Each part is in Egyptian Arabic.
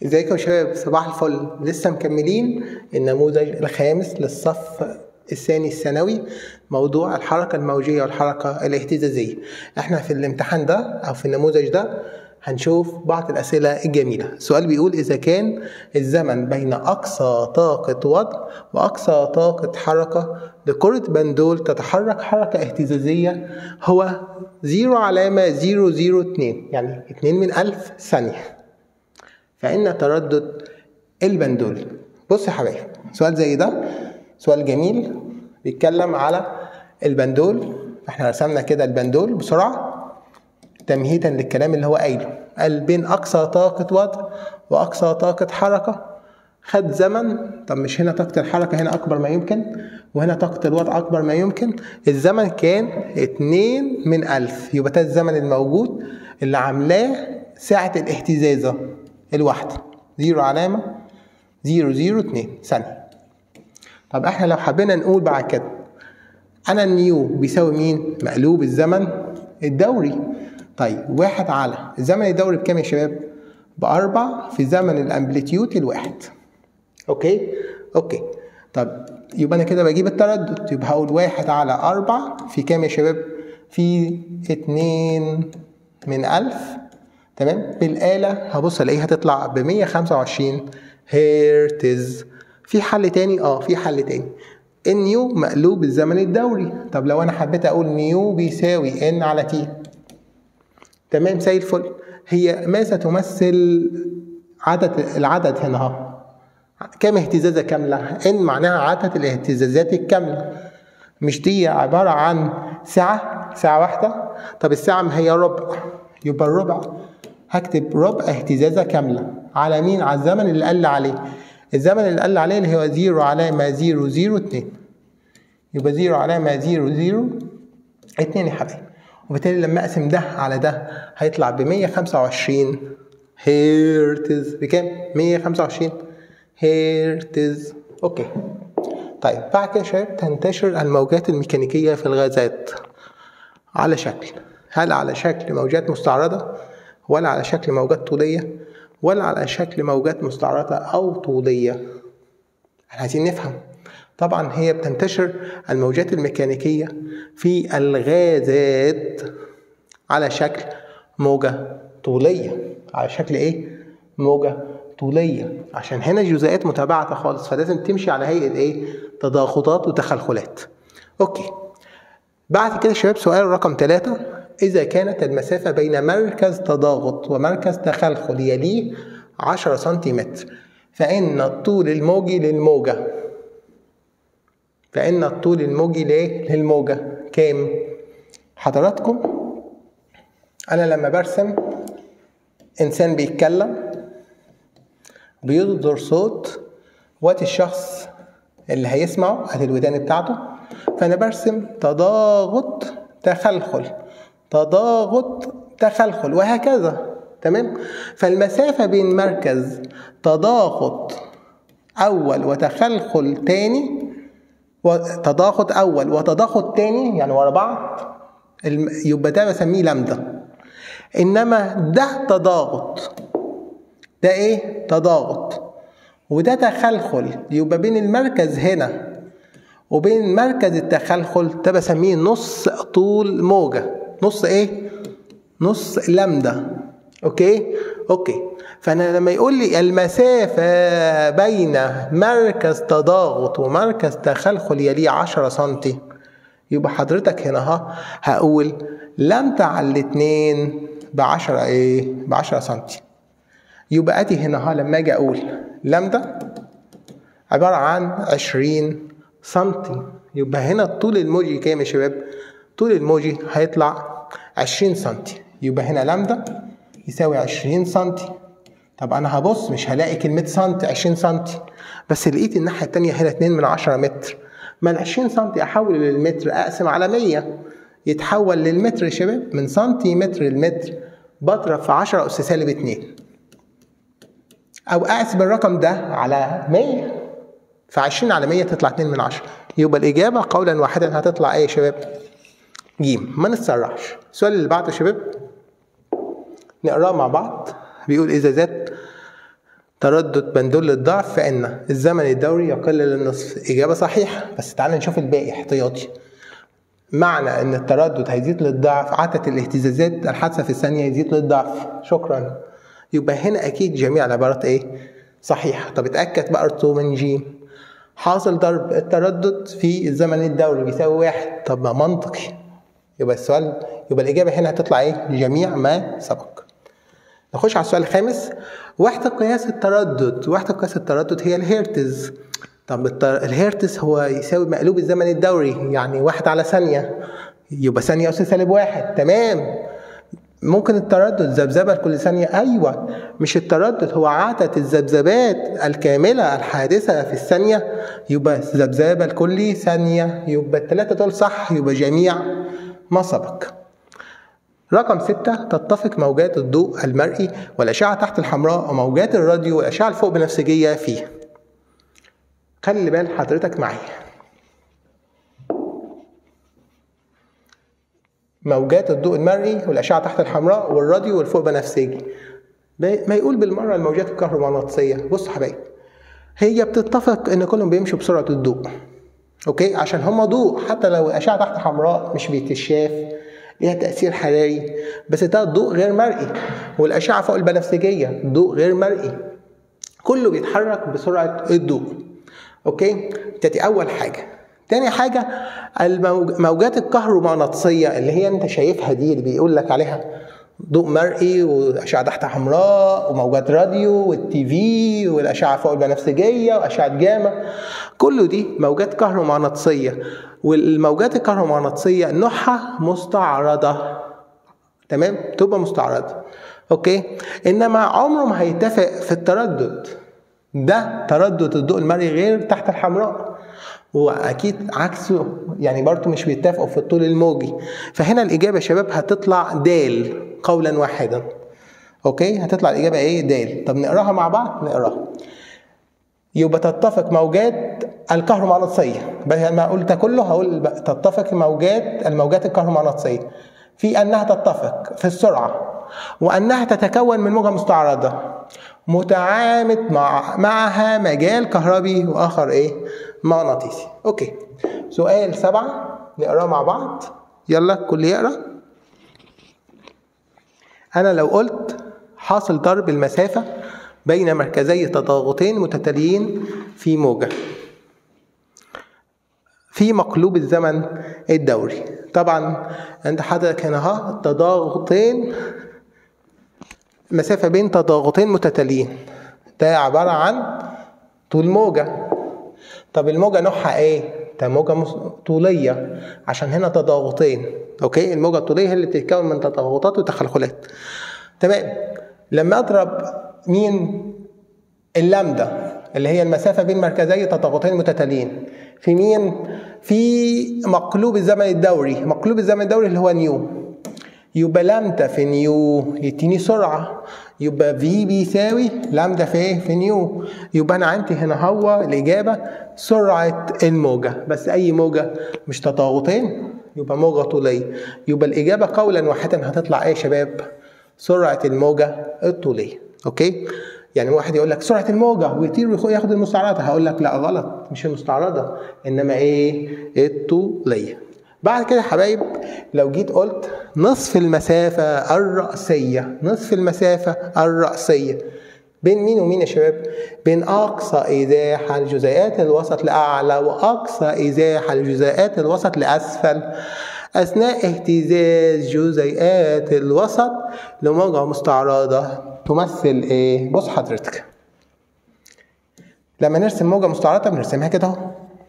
ازيكم يا شباب صباح الفل لسه مكملين النموذج الخامس للصف الثاني الثانوي موضوع الحركة الموجية والحركة الاهتزازية احنا في الامتحان ده او في النموذج ده هنشوف بعض الأسئلة الجميلة السؤال بيقول إذا كان الزمن بين أقصى طاقة وضع وأقصى طاقة حركة لكرة بندول تتحرك حركة اهتزازية هو زيرو علامة زيرو زيرو اتنين يعني اتنين من ألف ثانية فإن تردد البندول بص يا حبايبي سؤال زي ده سؤال جميل بيتكلم على البندول احنا رسمنا كده البندول بسرعة تمهيدا للكلام اللي هو قايله قال بين أقصى طاقة وضع وأقصى طاقة حركة خد زمن طب مش هنا طاقة الحركة هنا أكبر ما يمكن وهنا طاقة الوضع أكبر ما يمكن الزمن كان اتنين من ألف يبقى ده الزمن الموجود اللي عاملاه ساعة الاهتزازة الواحدة زيرو علامة زيرو زيرو اتنين ثانية طب احنا لو حبينا نقول بعد كده أنا النيو بيساوي مين؟ مقلوب الزمن الدوري طيب واحد على الزمن الدوري بكام يا شباب؟ بأربع في زمن الأمبليتيود الواحد أوكي؟ أوكي طب يبقى أنا كده بجيب التردد يبقى هقول واحد على أربع في كام يا شباب؟ في اتنين من ألف تمام؟ بالآلة هبص ألاقيها تطلع ب 125 هرتز في حل تاني؟ اه في حل تاني النيو مقلوب الزمن الدوري طب لو انا حبيت اقول نيو بيساوي ان على تي تمام زي الفل هي ماذا تمثل عدد العدد هنا اهو كم اهتزازة كاملة ان معناها عدد الاهتزازات الكاملة مش دي عبارة عن ساعة ساعة واحدة طب الساعة ما هي ربع يبقى الربع هكتب ربع اهتزازة كاملة على مين على الزمن اللي قل عليه الزمن اللي قل عليه اللي هو زيرو علامة زيرو زيرو اتنين يبقى زيرو علامة زيرو زيرو اتنين يا حبايبي وبالتالي لما اقسم ده على ده هيطلع ب 125 هرتز بكام؟ 125 هرتز اوكي طيب بعد كده يا شباب تنتشر الموجات الميكانيكية في الغازات على شكل هل على شكل موجات مستعرضة ولا على شكل موجات طولية ولا على شكل موجات مستعرضة أو طولية احنا عايزين نفهم طبعا هي بتنتشر الموجات الميكانيكية في الغازات على شكل موجة طولية على شكل ايه؟ موجة طولية عشان هنا جزيئات متباعدة خالص فلازم تمشي على هيئة ايه؟ تضاغطات وتخلخلات اوكي بعد كده شباب سؤال رقم ثلاثة إذا كانت المسافة بين مركز تضاغط ومركز تخلخل يليه 10 سنتيمتر فإن الطول الموجي للموجة فإن الطول الموجي ليه؟ للموجة كام؟ حضراتكم أنا لما برسم إنسان بيتكلم بيصدر صوت وقت الشخص اللي هيسمعه هات الودان بتاعته فأنا برسم تضاغط تخلخل تضاغط تخلخل وهكذا تمام فالمسافة بين مركز تضاغط أول وتخلخل تاني وتضاغط أول وتضاغط تاني يعني ورا بعض يبقى ده بسميه لمدة إنما ده تضاغط ده إيه؟ تضاغط وده تخلخل يبقى بين المركز هنا وبين مركز التخلخل ده بسميه نص طول موجة نص ايه؟ نص لمدة اوكي؟ اوكي فانا لما يقول لي المسافة بين مركز تضاغط ومركز تخلخل يليه 10 سنتي يبقى حضرتك هنا ها هقول لمدة على الاتنين ب 10 ايه؟ ب 10 سنتي يبقى ادي هنا ها لما اجي اقول لمدة عبارة عن 20 سنتي يبقى هنا الطول الموجي كام يا شباب؟ طول الموجي هيطلع 20 سنتي يبقى هنا لامدا يساوي 20 سنتي طب انا هبص مش هلاقي كلمة سنتي 20 سنتي بس لقيت الناحية التانية هنا 2 من 10 متر ما ال 20 سنتي احول للمتر اقسم على 100 يتحول للمتر يا شباب من سنتيمتر للمتر بضرب في 10 اس سالب 2 او اقسم الرقم ده على 100 ف 20 على 100 تطلع 2 من 10 يبقى الاجابة قولا واحدا هتطلع ايه يا شباب؟ جيم ما نتسرعش السؤال اللي بعده يا شباب نقراه مع بعض بيقول إذا زاد تردد بندول للضعف فإن الزمن الدوري يقل للنصف إجابة صحيحة بس تعال نشوف الباقي احتياطي معنى ان التردد هيزيد للضعف عدد الاهتزازات الحادثة في الثانية يزيد للضعف شكرا يبقى هنا اكيد جميع العبارات ايه صحيحة طب اتأكد بقى ارتو من جيم حاصل ضرب التردد في الزمن الدوري بيساوي واحد طب ما منطقي يبقى السؤال يبقى الإجابة هنا هتطلع إيه؟ جميع ما سبق. نخش على السؤال الخامس وحدة قياس التردد وحدة قياس التردد هي الهيرتز طب الهيرتز هو يساوي مقلوب الزمن الدوري يعني واحد على ثانية يبقى ثانية أس سالب واحد تمام ممكن التردد ذبذبة لكل ثانية أيوة مش التردد هو عدد الذبذبات الكاملة الحادثة في الثانية يبقى ذبذبة لكل ثانية يبقى الثلاثة دول صح يبقى جميع ما سبق رقم ستة تتفق موجات الضوء المرئي والأشعة تحت الحمراء وموجات الراديو والأشعة الفوق بنفسجية فيه خلي بال حضرتك معايا موجات الضوء المرئي والأشعة تحت الحمراء والراديو والفوق بنفسجي ما يقول بالمرة الموجات الكهرومغناطيسية بص يا حبايبي هي بتتفق ان كلهم بيمشوا بسرعة الضوء اوكي عشان هما ضوء حتى لو الأشعة تحت حمراء مش بيتشاف ليها تأثير حراري بس ده ضوء غير مرئي والأشعة فوق البنفسجية ضوء غير مرئي كله بيتحرك بسرعة الضوء اوكي تاتي أول حاجة تاني حاجة الموجات الكهرومغناطيسية اللي هي انت شايفها دي اللي بيقول لك عليها ضوء مرئي واشعه تحت حمراء وموجات راديو والتي في والاشعه فوق البنفسجيه واشعه جاما كله دي موجات كهرومغناطيسيه والموجات الكهرومغناطيسيه نوعها مستعرضه تمام تبقى مستعرضه اوكي انما عمره ما هيتفق في التردد ده تردد الضوء المرئي غير تحت الحمراء واكيد عكسه يعني برضه مش بيتفقوا في الطول الموجي فهنا الاجابه يا شباب هتطلع دال قولا واحدا اوكي هتطلع الاجابه ايه دال طب نقراها مع بعض نقراها يبقى تتفق موجات الكهرومغناطيسيه بدل ما قلت كله هقول تتفق موجات الموجات الكهرومغناطيسيه في انها تتفق في السرعه وانها تتكون من موجه مستعرضه متعامد مع معها مجال كهربي واخر ايه مغناطيسي اوكي سؤال سبعة نقراه مع بعض يلا كل يقرا انا لو قلت حاصل ضرب المسافة بين مركزي تضاغطين متتاليين في موجة في مقلوب الزمن الدوري طبعا عند حضرتك هنا ها تضاغطين مسافة بين تضاغطين متتاليين ده عبارة عن طول موجة طب الموجة نوعها ايه؟ ده موجة طولية عشان هنا تضاغطين اوكي الموجة الطولية هي اللي بتتكون من تضاغطات وتخلخلات تمام لما اضرب مين اللامدا اللي هي المسافة بين مركزي تضاغطين متتاليين في مين؟ في مقلوب الزمن الدوري مقلوب الزمن الدوري اللي هو نيو يبقى لامدا في نيو يديني سرعة يبقى في بيساوي لامدا في ايه؟ في نيو يبقى انا عندي هنا هو الاجابة سرعة الموجة بس اي موجة مش تضاغطين يبقى موجة طولية يبقى الاجابة قولا واحدا هتطلع ايه يا شباب؟ سرعة الموجة الطولية اوكي؟ يعني واحد يقول لك سرعة الموجة ويطير وياخد المستعرضة هقول لك لا غلط مش المستعرضة انما ايه؟ الطولية بعد كده يا حبايب لو جيت قلت نصف المسافة الرأسية نصف المسافة الرأسية بين مين ومين يا شباب؟ بين أقصى إزاحة الجزيئات الوسط لأعلى وأقصى إزاحة الجزيئات الوسط لأسفل أثناء اهتزاز جزيئات الوسط لموجة مستعرضة تمثل إيه؟ بص حضرتك لما نرسم موجة مستعرضة بنرسمها كده أهو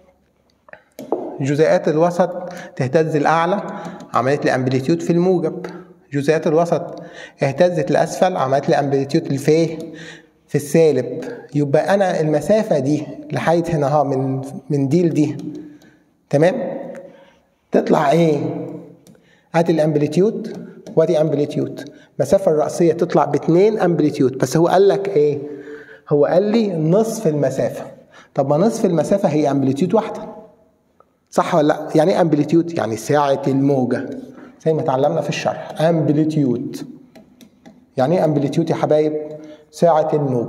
جزيئات الوسط تهتز الأعلى عملت لي أمبليتيود في الموجب جزيئات الوسط اهتزت لأسفل عملت لي أمبليتيود الفيه في السالب يبقى أنا المسافة دي لحد هنا ها من من دي لدي تمام تطلع إيه؟ هات الأمبليتيود وادي أمبليتيود المسافة الرأسية تطلع باتنين أمبليتيود بس هو قال لك إيه؟ هو قال لي نصف المسافة طب ما نصف المسافة هي أمبليتيود واحدة صح ولا لا يعني ايه امبليتيود يعني ساعه الموجه زي ما اتعلمنا في الشرح امبليتيود يعني ايه امبليتيود يا حبايب ساعه الموجه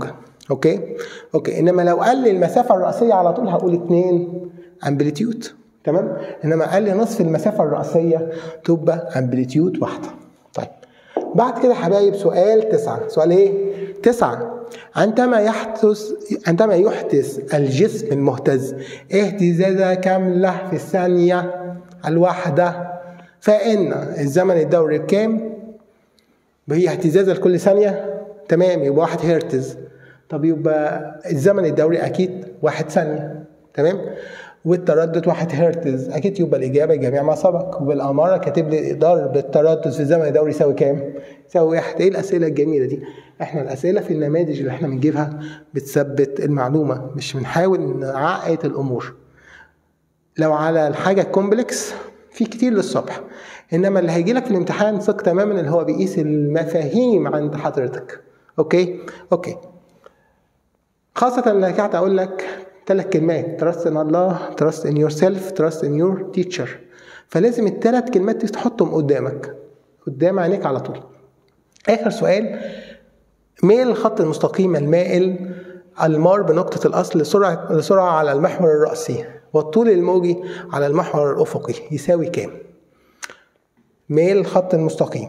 اوكي اوكي انما لو قال لي المسافه الرئيسيه على طول هقول 2 امبليتيود تمام انما قال لي نصف المسافه الرئيسيه تبقى امبليتيود واحده طيب بعد كده حبايب سؤال تسعة سؤال ايه تسعة عندما يحدث عندما يحدث الجسم المهتز اهتزازة كاملة في الثانية الواحدة فإن الزمن الدوري بكام؟ هي اهتزازة لكل ثانية تمام يبقى واحد هرتز طب يبقى الزمن الدوري أكيد واحد ثانية تمام والتردد واحد هرتز اكيد يبقى الاجابه جميع ما سبق وبالاماره كاتب لي ضرب التردد في الزمن الدوري يساوي كام؟ يساوي واحد ايه الاسئله الجميله دي؟ احنا الاسئله في النماذج اللي احنا بنجيبها بتثبت المعلومه مش بنحاول نعقد الامور لو على الحاجه الكومبلكس في كتير للصبح انما اللي هيجي لك في الامتحان ثق تماما اللي هو بيقيس المفاهيم عند حضرتك اوكي اوكي خاصة لما رجعت اقول لك ثلاث كلمات trust in Allah trust in yourself trust in your teacher فلازم الثلاث كلمات دي تحطهم قدامك قدام عينيك على طول اخر سؤال ميل الخط المستقيم المائل المار بنقطة الأصل لسرعة لسرعة على المحور الرأسي والطول الموجي على المحور الأفقي يساوي كام؟ ميل الخط المستقيم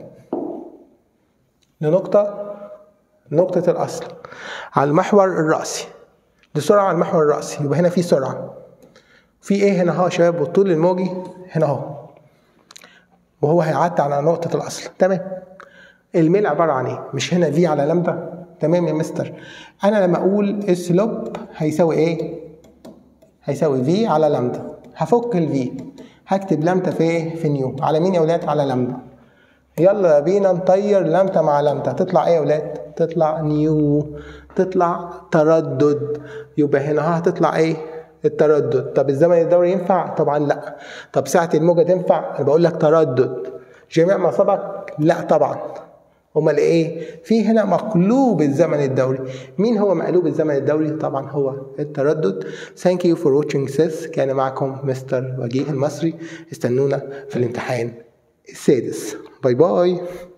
لنقطة نقطة الأصل على المحور الرأسي لسرعة على المحور الرأسي يبقى هنا في سرعة في ايه هنا اهو يا شباب والطول الموجي هنا اهو وهو هيعدي على نقطة الأصل تمام الميل عبارة عن ايه؟ مش هنا في على لامدا تمام يا مستر أنا لما أقول السلوب هيساوي ايه؟ هيساوي في على لامدا هفك الفي هكتب لامدا في ايه؟ في نيو على مين يا ولاد؟ على لامدا يلا بينا نطير لامدا مع لامدا تطلع ايه يا ولاد؟ تطلع نيو تطلع تردد يبقى هنا هتطلع ايه التردد طب الزمن الدوري ينفع طبعا لا طب ساعة الموجة تنفع انا بقول لك تردد جميع ما سبق لا طبعا امال ايه في هنا مقلوب الزمن الدوري مين هو مقلوب الزمن الدوري طبعا هو التردد thank you for watching this كان معكم مستر وجيه المصري استنونا في الامتحان السادس باي باي